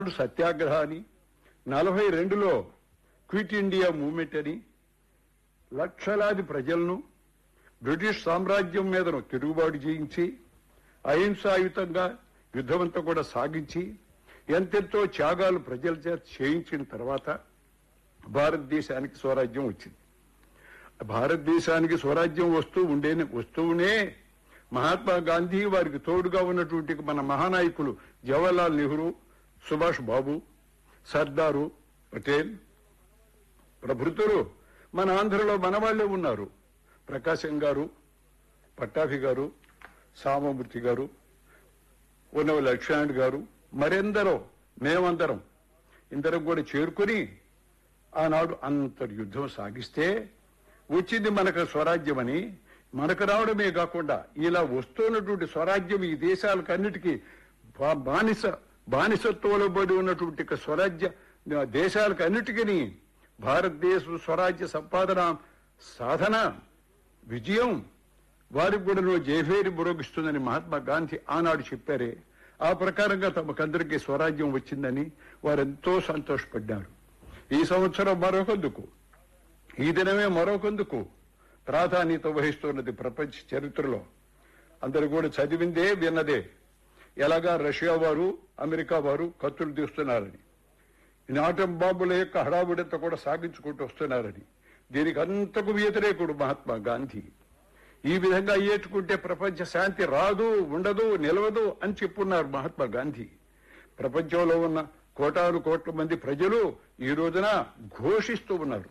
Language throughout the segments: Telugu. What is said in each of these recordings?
సత్యాగ్రహ అని నలభై రెండులో క్విట్ ఇండియా మూవ్మెంట్ అని లక్షలాది ప్రజలను బ్రిటిష్ సామ్రాజ్యం మీదను తిరుగుబాటు చేయించి అహింసాయుతంగా యుద్ధమంతా కూడా సాగించి ఎంతెంతో త్యాగాలు ప్రజల చేత చేయించిన తర్వాత భారతదేశానికి స్వరాజ్యం వచ్చింది భారతదేశానికి స్వరాజ్యం వస్తూ ఉండే వస్తూనే మహాత్మా గాంధీ వారికి తోడుగా ఉన్నటువంటి మన మహానాయకులు జవహర్లాల్ నెహ్రూ సుభాష్ బాబు సర్దారు పటేల్ ప్రభృతులు మన ఆంధ్రలో మన వాళ్ళే ఉన్నారు ప్రకాశం గారు పట్టాభి గారు సామమూర్తి గారు ఉన్నవ లక్ష్మణ్ గారు మరెందరో మేమందరం ఇందరం కూడా చేరుకుని ఆనాడు అంతటి యుద్ధం సాగిస్తే వచ్చింది మనకు స్వరాజ్యమని మనకు రావడమే కాకుండా ఇలా వస్తున్నటువంటి స్వరాజ్యం ఈ దేశాలకు అన్నిటికీ బా- బానిస బానిసత్వంలో పడి ఉన్నటువంటి ఒక స్వరాజ్య దేశాలకు అన్నిటికీ భారతదేశ స్వరాజ్య సంపాదన సాధన విజయం వారికి కూడా నువ్వు జయభేరి మురోగిస్తుందని మహాత్మా గాంధీ ఆనాడు చెప్పారే ఆ ప్రకారంగా తమకందరికీ స్వరాజ్యం వచ్చిందని వారెంతో సంతోషపడ్డారు ఈ సంవత్సరం మరొకందుకు ఈ దినమే మరొకందుకు ప్రాధాన్యత వహిస్తున్నది ప్రపంచ చరిత్రలో అందరు కూడా చదివిందే విన్నదే ఎలాగా రష్యా వారు అమెరికా వారు కత్తులు తీస్తున్నారని ఈ ఆటం బాంబుల యొక్క హడావుడంతా కూడా సాగించుకుంటూ వస్తున్నారని దీనికి అంతకు వ్యతిరేకుడు మహాత్మా గాంధీ ఈ విధంగా అయ్యేట్టుకుంటే ప్రపంచ శాంతి రాదు ఉండదు నిలవదు అని చెప్పున్నారు మహాత్మా గాంధీ ప్రపంచంలో ఉన్న కోటాను కోట్ల మంది ప్రజలు ఈ రోజున ఘోషిస్తూ ఉన్నారు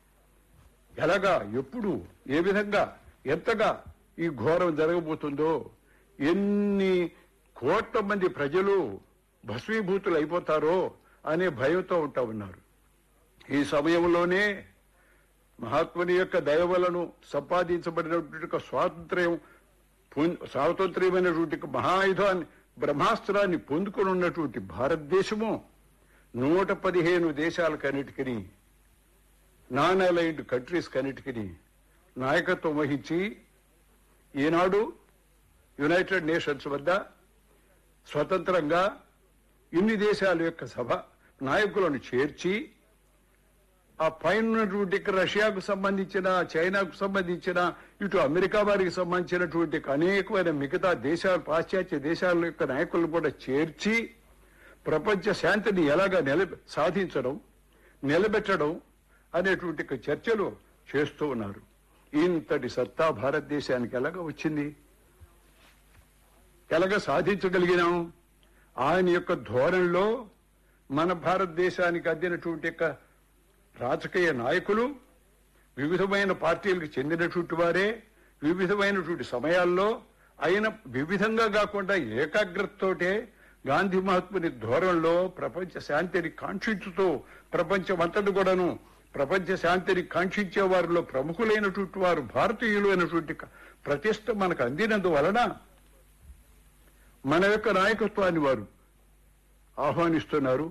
ఎలాగా ఎప్పుడు ఏ విధంగా ఎంతగా ఈ ఘోరం జరగబోతుందో ఎన్ని కోట్ల మంది ప్రజలు భస్మీభూతులు అయిపోతారో అనే భయంతో ఉంటా ఉన్నారు ఈ సమయంలోనే మహాత్ముని యొక్క దయవలను సంపాదించబడినటువంటి ఒక స్వాతంత్ర్యం పొం- స్వాతంత్ర్యమైనటువంటి ఒక మహాయుధాన్ని బ్రహ్మాస్త్రాన్ని పొందుకొని ఉన్నటువంటి భారతదేశము నూట పదిహేను దేశాలకన్నిటికీ నాన్ అలైన్డ్ కంట్రీస్ కన్నిటికీ నాయకత్వం వహించి ఈనాడు యునైటెడ్ నేషన్స్ వద్ద స్వతంత్రంగా ఇన్ని దేశాల యొక్క సభ నాయకులను చేర్చి ఆ పైన ఉన్నటువంటి రష్యాకు సంబంధించిన చైనాకు సంబంధించిన ఇటు అమెరికా వారికి సంబంధించినటువంటి అనేకమైన మిగతా దేశాలు పాశ్చాత్య దేశాల యొక్క నాయకులను కూడా చేర్చి ప్రపంచ శాంతిని ఎలాగా నిల సాధించడం నిలబెట్టడం అనేటువంటి ఒక చర్చలు చేస్తూ ఉన్నారు ఇంతటి సత్తా భారతదేశానికి ఎలాగ వచ్చింది ఎలాగ సాధించగలిగినాం ఆయన యొక్క ధోరణిలో మన భారతదేశానికి అద్దినటువంటి యొక్క రాజకీయ నాయకులు వివిధమైన పార్టీలకు చెందినటువంటి వారే వివిధమైనటువంటి సమయాల్లో ఆయన వివిధంగా కాకుండా ఏకాగ్రతతోటే గాంధీ మహాత్ముని ధోరణిలో ప్రపంచ శాంతిని కాంక్షించుతూ ప్రపంచమంతటి కూడాను ప్రపంచ శాంతిని కాంక్షించే వారిలో ప్రముఖులైనటువంటి వారు భారతీయులు అయినటువంటి ప్రతిష్ట మనకు అందినందువలన మన యొక్క నాయకత్వాన్ని వారు ఆహ్వానిస్తున్నారు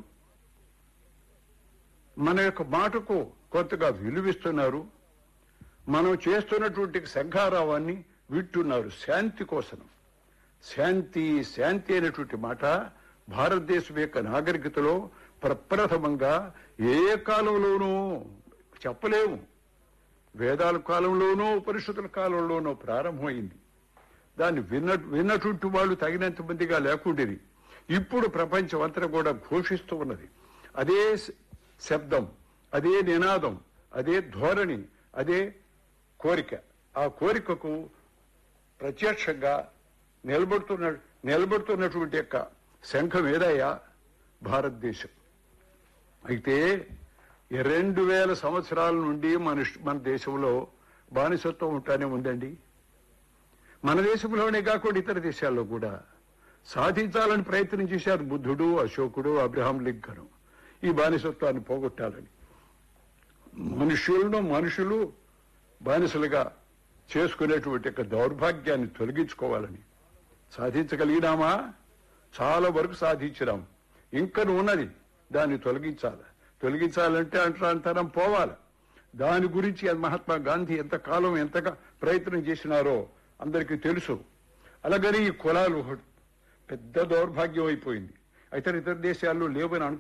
మన యొక్క మాటకు కొత్తగా విలువిస్తున్నారు మనం చేస్తున్నటువంటి సంఘారావాన్ని వింటున్నారు శాంతి కోసం శాంతి శాంతి అనేటువంటి మాట భారతదేశం యొక్క నాగరికతలో ప్రప్రథమంగా ఏ కాలంలోనూ చెప్పలేము వేదాల కాలంలోనూ ఉపనిషత్తుల కాలంలోనూ ప్రారంభమైంది దాన్ని విన్న విన్నటువంటి వాళ్ళు తగినంత మందిగా లేకుండేది ఇప్పుడు ప్రపంచం అంతా కూడా ఘోషిస్తూ ఉన్నది అదే శ- శబ్దం అదే నినాదం అదే ధోరణి అదే కోరిక ఆ కోరికకు ప్రత్యక్షంగా నిలబడుతున్న నిలబడుతున్నటువంటి యొక్క శంఖం ఏదయ్యా భారతదేశం అయితే ఈ రెండు వేల సంవత్సరాల నుండి మన ఇష్ట- మన దేశంలో బానిసత్వం ఉంటానే ఉందండి మన దేశంలోనే కాకుండా ఇతర దేశాల్లో కూడా సాధించాలని ప్రయత్నం చేశారు బుద్ధుడు అశోకుడు అబ్రహాం లింకన్ ఈ బానిసత్వాన్ని పోగొట్టాలని మనుషులను మనుషులు బానిసలుగా చేసుకునేటువంటి యొక్క దౌర్భాగ్యాన్ని తొలగించుకోవాలని సాధించగలిగినామా చాలా వరకు సాధించినాం ఇంకా ఉన్నది దాన్ని తొలగించాలి తొలగించాలంటే అంతరం పోవాలి దాని గురించి మహాత్మా గాంధీ ఎంతకాలం ఎంతగా ప్రయత్నం చేసినారో అందరికీ తెలుసు అలాగని ఈ కులాలు ఒకటి పెద్ద దౌర్భాగ్యం అయిపోయింది ఇతర ఇతర దేశాల్లో లేవని